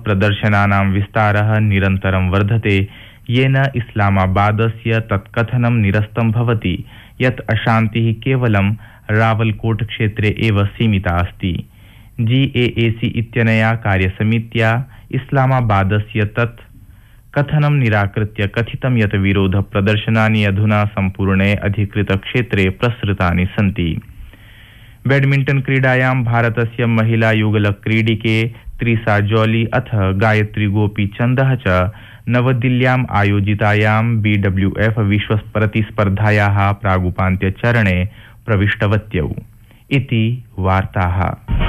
प्रदर्शनानां विस्तारः निरन्तरं वर्धते येन इस्लामाबादस्य तत्कथनं निरस्तं भवति यत् अशान्तिः केवलं रावलकोट क्षेत्रे एव सीमिता अस्ति जीएएसी इत्यनया कार्यसमित्या इस्लामाबादस्य तत् कथनं निराकृत्य कथितं यत् विरोधप्रदर्शनानि अधुना सम्पूर्णे अधिकृतक्षेत्रे प्रसृतानि सन्ति बैडमिण्टन क्रीडायां भारतस्य महिला युगलक्रीडिके त्रिसा जौली अथ गायत्री गोपीचन्दः च नवदिल्ल्याम् आयोजितायां बीडब्ल्यूएफ विश्वप्रतिस्पर्धायाः प्रागुपान्त्यचरणे प्रविष्टवत्यौ इति वार्ताः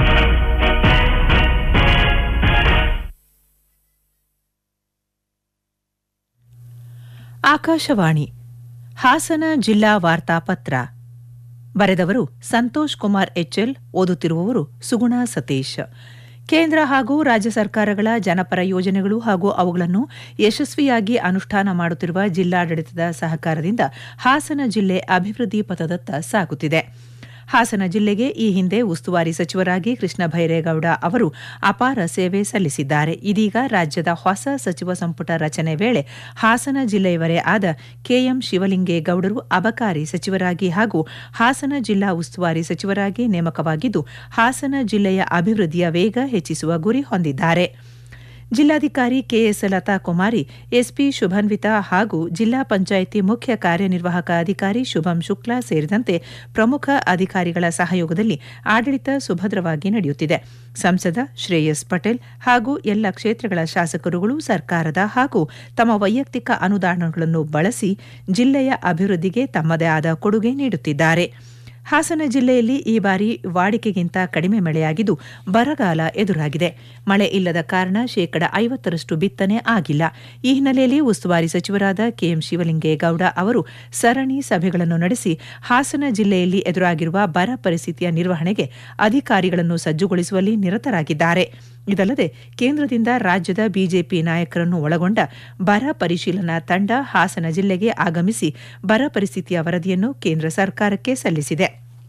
ಆಕಾಶವಾಣಿ ಹಾಸನ ಜಿಲ್ಲಾ ವಾರ್ತಾಪತ್ರ ಬರೆದವರು ಸಂತೋಷ್ ಕುಮಾರ್ ಎಚ್ಎಲ್ ಓದುತ್ತಿರುವವರು ಸುಗುಣ ಸತೀಶ್ ಕೇಂದ್ರ ಹಾಗೂ ರಾಜ್ಯ ಸರ್ಕಾರಗಳ ಜನಪರ ಯೋಜನೆಗಳು ಹಾಗೂ ಅವುಗಳನ್ನು ಯಶಸ್ವಿಯಾಗಿ ಅನುಷ್ಠಾನ ಮಾಡುತ್ತಿರುವ ಜಿಲ್ಲಾಡಳಿತದ ಸಹಕಾರದಿಂದ ಹಾಸನ ಜಿಲ್ಲೆ ಅಭಿವೃದ್ಧಿ ಪಥದತ್ತ ಸಾಗುತ್ತಿದೆ ಹಾಸನ ಜಿಲ್ಲೆಗೆ ಈ ಹಿಂದೆ ಉಸ್ತುವಾರಿ ಸಚಿವರಾಗಿ ಕೃಷ್ಣ ಭೈರೇಗೌಡ ಅವರು ಅಪಾರ ಸೇವೆ ಸಲ್ಲಿಸಿದ್ದಾರೆ ಇದೀಗ ರಾಜ್ಯದ ಹೊಸ ಸಚಿವ ಸಂಪುಟ ರಚನೆ ವೇಳೆ ಹಾಸನ ಜಿಲ್ಲೆಯವರೇ ಆದ ಕೆಎಂ ಶಿವಲಿಂಗೇಗೌಡರು ಅಬಕಾರಿ ಸಚಿವರಾಗಿ ಹಾಗೂ ಹಾಸನ ಜಿಲ್ಲಾ ಉಸ್ತುವಾರಿ ಸಚಿವರಾಗಿ ನೇಮಕವಾಗಿದ್ದು ಹಾಸನ ಜಿಲ್ಲೆಯ ಅಭಿವೃದ್ಧಿಯ ವೇಗ ಹೆಚ್ಚಿಸುವ ಗುರಿ ಹೊಂದಿದ್ದಾರೆ ಜಿಲ್ಲಾಧಿಕಾರಿ ಕೆಎಸ್ ಲತಾ ಕುಮಾರಿ ಎಸ್ಪಿ ಶುಭನ್ವಿತಾ ಹಾಗೂ ಜಿಲ್ಲಾ ಪಂಚಾಯಿತಿ ಮುಖ್ಯ ಕಾರ್ಯನಿರ್ವಾಹಕ ಅಧಿಕಾರಿ ಶುಭಂ ಶುಕ್ಲಾ ಸೇರಿದಂತೆ ಪ್ರಮುಖ ಅಧಿಕಾರಿಗಳ ಸಹಯೋಗದಲ್ಲಿ ಆಡಳಿತ ಸುಭದ್ರವಾಗಿ ನಡೆಯುತ್ತಿದೆ ಸಂಸದ ಶ್ರೇಯಸ್ ಪಟೇಲ್ ಹಾಗೂ ಎಲ್ಲ ಕ್ಷೇತ್ರಗಳ ಶಾಸಕರುಗಳು ಸರ್ಕಾರದ ಹಾಗೂ ತಮ್ಮ ವೈಯಕ್ತಿಕ ಅನುದಾನಗಳನ್ನು ಬಳಸಿ ಜಿಲ್ಲೆಯ ಅಭಿವೃದ್ಧಿಗೆ ತಮ್ಮದೇ ಆದ ಕೊಡುಗೆ ನೀಡುತ್ತಿದ್ದಾರೆ ಹಾಸನ ಜಿಲ್ಲೆಯಲ್ಲಿ ಈ ಬಾರಿ ವಾಡಿಕೆಗಿಂತ ಕಡಿಮೆ ಮಳೆಯಾಗಿದ್ದು ಬರಗಾಲ ಎದುರಾಗಿದೆ ಮಳೆ ಇಲ್ಲದ ಕಾರಣ ಶೇಕಡ ಐವತ್ತರಷ್ಟು ಬಿತ್ತನೆ ಆಗಿಲ್ಲ ಈ ಹಿನ್ನೆಲೆಯಲ್ಲಿ ಉಸ್ತುವಾರಿ ಸಚಿವರಾದ ಕೆಎಂ ಶಿವಲಿಂಗೇಗೌಡ ಅವರು ಸರಣಿ ಸಭೆಗಳನ್ನು ನಡೆಸಿ ಹಾಸನ ಜಿಲ್ಲೆಯಲ್ಲಿ ಎದುರಾಗಿರುವ ಬರ ಪರಿಸ್ಥಿತಿಯ ನಿರ್ವಹಣೆಗೆ ಅಧಿಕಾರಿಗಳನ್ನು ಸಜ್ಜುಗೊಳಿಸುವಲ್ಲಿ ನಿರತರಾಗಿದ್ದಾರೆ ಇದಲ್ಲದೆ ಕೇಂದ್ರದಿಂದ ರಾಜ್ಯದ ಬಿಜೆಪಿ ನಾಯಕರನ್ನು ಒಳಗೊಂಡ ಬರ ಪರಿಶೀಲನಾ ತಂಡ ಹಾಸನ ಜಿಲ್ಲೆಗೆ ಆಗಮಿಸಿ ಬರ ಪರಿಸ್ಥಿತಿಯ ವರದಿಯನ್ನು ಕೇಂದ್ರ ಸರ್ಕಾರಕ್ಕೆ ಸಲ್ಲಿಸಿದೆ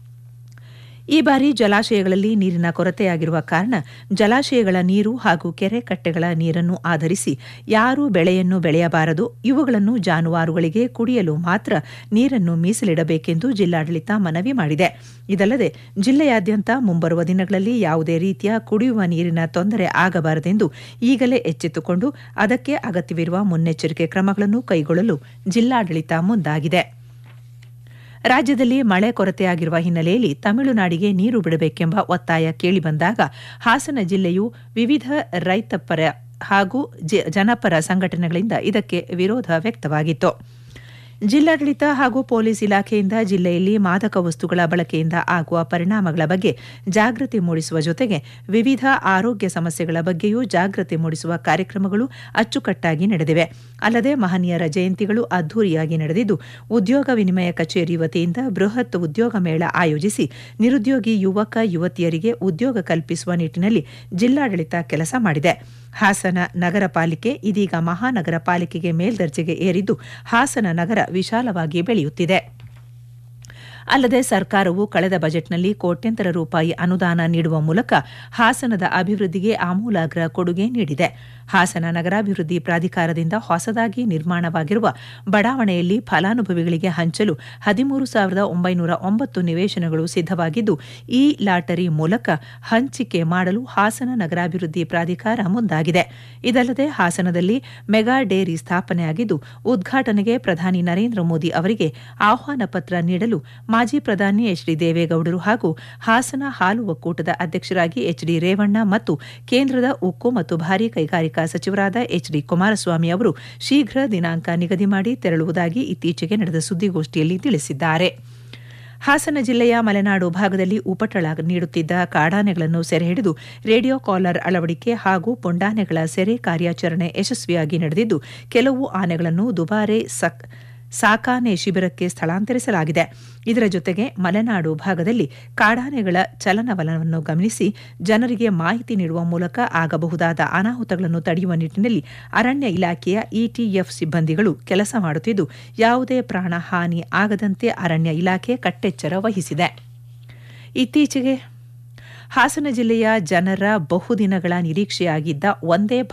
ಈ ಬಾರಿ ಜಲಾಶಯಗಳಲ್ಲಿ ನೀರಿನ ಕೊರತೆಯಾಗಿರುವ ಕಾರಣ ಜಲಾಶಯಗಳ ನೀರು ಹಾಗೂ ಕೆರೆ ಕಟ್ಟೆಗಳ ನೀರನ್ನು ಆಧರಿಸಿ ಯಾರೂ ಬೆಳೆಯನ್ನು ಬೆಳೆಯಬಾರದು ಇವುಗಳನ್ನು ಜಾನುವಾರುಗಳಿಗೆ ಕುಡಿಯಲು ಮಾತ್ರ ನೀರನ್ನು ಮೀಸಲಿಡಬೇಕೆಂದು ಜಿಲ್ಲಾಡಳಿತ ಮನವಿ ಮಾಡಿದೆ ಇದಲ್ಲದೆ ಜಿಲ್ಲೆಯಾದ್ಯಂತ ಮುಂಬರುವ ದಿನಗಳಲ್ಲಿ ಯಾವುದೇ ರೀತಿಯ ಕುಡಿಯುವ ನೀರಿನ ತೊಂದರೆ ಆಗಬಾರದೆಂದು ಈಗಲೇ ಎಚ್ಚೆತ್ತುಕೊಂಡು ಅದಕ್ಕೆ ಅಗತ್ಯವಿರುವ ಮುನ್ನೆಚ್ಚರಿಕೆ ಕ್ರಮಗಳನ್ನು ಕೈಗೊಳ್ಳಲು ಜಿಲ್ಲಾಡಳಿತ ಮುಂದಾಗಿದೆ ರಾಜ್ಯದಲ್ಲಿ ಮಳೆ ಕೊರತೆಯಾಗಿರುವ ಹಿನ್ನೆಲೆಯಲ್ಲಿ ತಮಿಳುನಾಡಿಗೆ ನೀರು ಬಿಡಬೇಕೆಂಬ ಒತ್ತಾಯ ಕೇಳಿಬಂದಾಗ ಹಾಸನ ಜಿಲ್ಲೆಯು ವಿವಿಧ ರೈತಪರ ಹಾಗೂ ಜನಪರ ಸಂಘಟನೆಗಳಿಂದ ಇದಕ್ಕೆ ವಿರೋಧ ವ್ಯಕ್ತವಾಗಿತ್ತು ಜಿಲ್ಲಾಡಳಿತ ಹಾಗೂ ಪೊಲೀಸ್ ಇಲಾಖೆಯಿಂದ ಜಿಲ್ಲೆಯಲ್ಲಿ ಮಾದಕ ವಸ್ತುಗಳ ಬಳಕೆಯಿಂದ ಆಗುವ ಪರಿಣಾಮಗಳ ಬಗ್ಗೆ ಜಾಗೃತಿ ಮೂಡಿಸುವ ಜೊತೆಗೆ ವಿವಿಧ ಆರೋಗ್ಯ ಸಮಸ್ಯೆಗಳ ಬಗ್ಗೆಯೂ ಜಾಗೃತಿ ಮೂಡಿಸುವ ಕಾರ್ಯಕ್ರಮಗಳು ಅಚ್ಚುಕಟ್ಟಾಗಿ ನಡೆದಿವೆ ಅಲ್ಲದೆ ಮಹನೀಯರ ಜಯಂತಿಗಳು ಅದ್ದೂರಿಯಾಗಿ ನಡೆದಿದ್ದು ಉದ್ಯೋಗ ವಿನಿಮಯ ಕಚೇರಿ ವತಿಯಿಂದ ಬೃಹತ್ ಉದ್ಯೋಗ ಮೇಳ ಆಯೋಜಿಸಿ ನಿರುದ್ಯೋಗಿ ಯುವಕ ಯುವತಿಯರಿಗೆ ಉದ್ಯೋಗ ಕಲ್ಪಿಸುವ ನಿಟ್ಟಿನಲ್ಲಿ ಜಿಲ್ಲಾಡಳಿತ ಕೆಲಸ ಮಾಡಿದೆ ಹಾಸನ ನಗರ ಪಾಲಿಕೆ ಇದೀಗ ಮಹಾನಗರ ಪಾಲಿಕೆಗೆ ಮೇಲ್ದರ್ಜೆಗೆ ಏರಿದ್ದು ಹಾಸನ ನಗರ ವಿಶಾಲವಾಗಿ ಬೆಳೆಯುತ್ತಿದೆ ಅಲ್ಲದೆ ಸರ್ಕಾರವು ಕಳೆದ ಬಜೆಟ್ನಲ್ಲಿ ಕೋಟ್ಯಂತರ ರೂಪಾಯಿ ಅನುದಾನ ನೀಡುವ ಮೂಲಕ ಹಾಸನದ ಅಭಿವೃದ್ಧಿಗೆ ಆಮೂಲಾಗ್ರ ಕೊಡುಗೆ ನೀಡಿದೆ ಹಾಸನ ನಗರಾಭಿವೃದ್ಧಿ ಪ್ರಾಧಿಕಾರದಿಂದ ಹೊಸದಾಗಿ ನಿರ್ಮಾಣವಾಗಿರುವ ಬಡಾವಣೆಯಲ್ಲಿ ಫಲಾನುಭವಿಗಳಿಗೆ ಹಂಚಲು ಹದಿಮೂರು ಸಾವಿರದ ಒಂಬೈನೂರ ಒಂಬತ್ತು ನಿವೇಶನಗಳು ಸಿದ್ದವಾಗಿದ್ದು ಈ ಲಾಟರಿ ಮೂಲಕ ಹಂಚಿಕೆ ಮಾಡಲು ಹಾಸನ ನಗರಾಭಿವೃದ್ಧಿ ಪ್ರಾಧಿಕಾರ ಮುಂದಾಗಿದೆ ಇದಲ್ಲದೆ ಹಾಸನದಲ್ಲಿ ಮೆಗಾ ಡೇರಿ ಸ್ಥಾಪನೆಯಾಗಿದ್ದು ಉದ್ಘಾಟನೆಗೆ ಪ್ರಧಾನಿ ನರೇಂದ್ರ ಮೋದಿ ಅವರಿಗೆ ಆಹ್ವಾನ ಪತ್ರ ನೀಡಲು ಮಾಜಿ ಪ್ರಧಾನಿ ಎಚ್ ಡಿ ದೇವೇಗೌಡರು ಹಾಗೂ ಹಾಸನ ಹಾಲು ಒಕ್ಕೂಟದ ಅಧ್ಯಕ್ಷರಾಗಿ ಎಚ್ ಡಿ ರೇವಣ್ಣ ಮತ್ತು ಕೇಂದ್ರದ ಉಕ್ಕು ಮತ್ತು ಭಾರೀ ಕೈಗಾರಿಕಾ ಸಚಿವರಾದ ಎಚ್ ಡಿ ಕುಮಾರಸ್ವಾಮಿ ಅವರು ಶೀಘ್ರ ದಿನಾಂಕ ನಿಗದಿ ಮಾಡಿ ತೆರಳುವುದಾಗಿ ಇತ್ತೀಚೆಗೆ ನಡೆದ ಸುದ್ದಿಗೋಷ್ಠಿಯಲ್ಲಿ ತಿಳಿಸಿದ್ದಾರೆ ಹಾಸನ ಜಿಲ್ಲೆಯ ಮಲೆನಾಡು ಭಾಗದಲ್ಲಿ ಉಪಟಳ ನೀಡುತ್ತಿದ್ದ ಕಾಡಾನೆಗಳನ್ನು ಸೆರೆಹಿಡಿದು ರೇಡಿಯೋ ಕಾಲರ್ ಅಳವಡಿಕೆ ಹಾಗೂ ಪೊಂಡಾನೆಗಳ ಸೆರೆ ಕಾರ್ಯಾಚರಣೆ ಯಶಸ್ವಿಯಾಗಿ ನಡೆದಿದ್ದು ಕೆಲವು ಆನೆಗಳನ್ನು ದುಬಾರೆ ಸಕ್ ಸಾಕಾನೆ ಶಿಬಿರಕ್ಕೆ ಸ್ಥಳಾಂತರಿಸಲಾಗಿದೆ ಇದರ ಜೊತೆಗೆ ಮಲೆನಾಡು ಭಾಗದಲ್ಲಿ ಕಾಡಾನೆಗಳ ಚಲನವಲನವನ್ನು ಗಮನಿಸಿ ಜನರಿಗೆ ಮಾಹಿತಿ ನೀಡುವ ಮೂಲಕ ಆಗಬಹುದಾದ ಅನಾಹುತಗಳನ್ನು ತಡೆಯುವ ನಿಟ್ಟಿನಲ್ಲಿ ಅರಣ್ಯ ಇಲಾಖೆಯ ಇಟಿಎಫ್ ಸಿಬ್ಬಂದಿಗಳು ಕೆಲಸ ಮಾಡುತ್ತಿದ್ದು ಯಾವುದೇ ಪ್ರಾಣ ಹಾನಿ ಆಗದಂತೆ ಅರಣ್ಯ ಇಲಾಖೆ ಕಟ್ಟೆಚ್ಚರ ವಹಿಸಿದೆ ಇತ್ತೀಚೆಗೆ ಹಾಸನ ಜಿಲ್ಲೆಯ ಜನರ ಬಹುದಿನಗಳ ನಿರೀಕ್ಷೆಯಾಗಿದ್ದ ಒಂದೇ